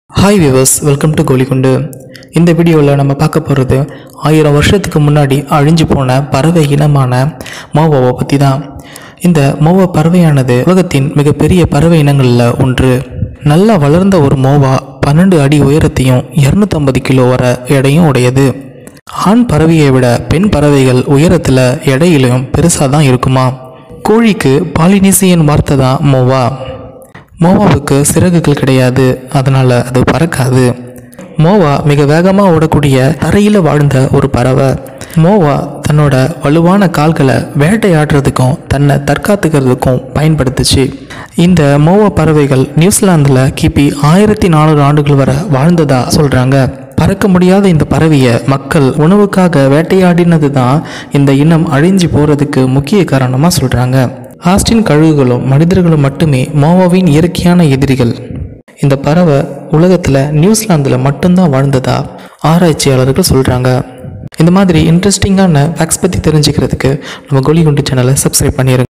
hi viewers welcome to கோலிகுண்டு இந்த வீடியோவில் நம்ம பார்க்க போகிறது ஆயிரம் வருஷத்துக்கு முன்னாடி அழிஞ்சு போன பறவை இனமான மோவாவை பற்றி தான் இந்த மோவா பறவையானது உலகத்தின் மிகப்பெரிய பறவை இனங்களில் ஒன்று நல்லா வளர்ந்த ஒரு மோவா பன்னெண்டு அடி உயரத்தையும் இரநூத்தம்பது கிலோ வர எடையும் உடையது ஆண் பறவையை விட பெண் பறவைகள் உயரத்தில் எடையிலும் பெருசாக தான் இருக்குமா கோழிக்கு பாலினேசியன் வார்த்தை தான் மோவா மோவாவுக்கு சிறகுகள் கிடையாது அதனால் அது பறக்காது மோவா மிக வேகமாக ஓடக்கூடிய தரையில் வாழ்ந்த ஒரு பறவை மோவா தன்னோட வலுவான கால்களை வேட்டையாடுறதுக்கும் தன்னை தற்காத்துக்கிறதுக்கும் பயன்படுத்துச்சு இந்த மோவா பறவைகள் நியூசிலாந்தில் கிபி ஆயிரத்தி நானூறு ஆண்டுகள் வரை வாழ்ந்ததா சொல்கிறாங்க பறக்க முடியாத இந்த பறவையை மக்கள் உணவுக்காக வேட்டையாடினது தான் இந்த இனம் அழிஞ்சு போகிறதுக்கு முக்கிய காரணமாக சொல்கிறாங்க ஆஸ்டின் கழுகுகளும் மனிதர்களும் மட்டுமே மோவாவின் இயற்கையான எதிரிகள் இந்த பறவை உலகத்தில் நியூசிலாந்தில் மட்டும்தான் வாழ்ந்ததா ஆராய்ச்சியாளர்கள் சொல்கிறாங்க இந்த மாதிரி இன்ட்ரெஸ்டிங்கான ஃபேக்ட்ஸ் பற்றி தெரிஞ்சுக்கிறதுக்கு நம்ம கோலிகுண்டு சேனலை சப்ஸ்கிரைப் பண்ணிடுங்க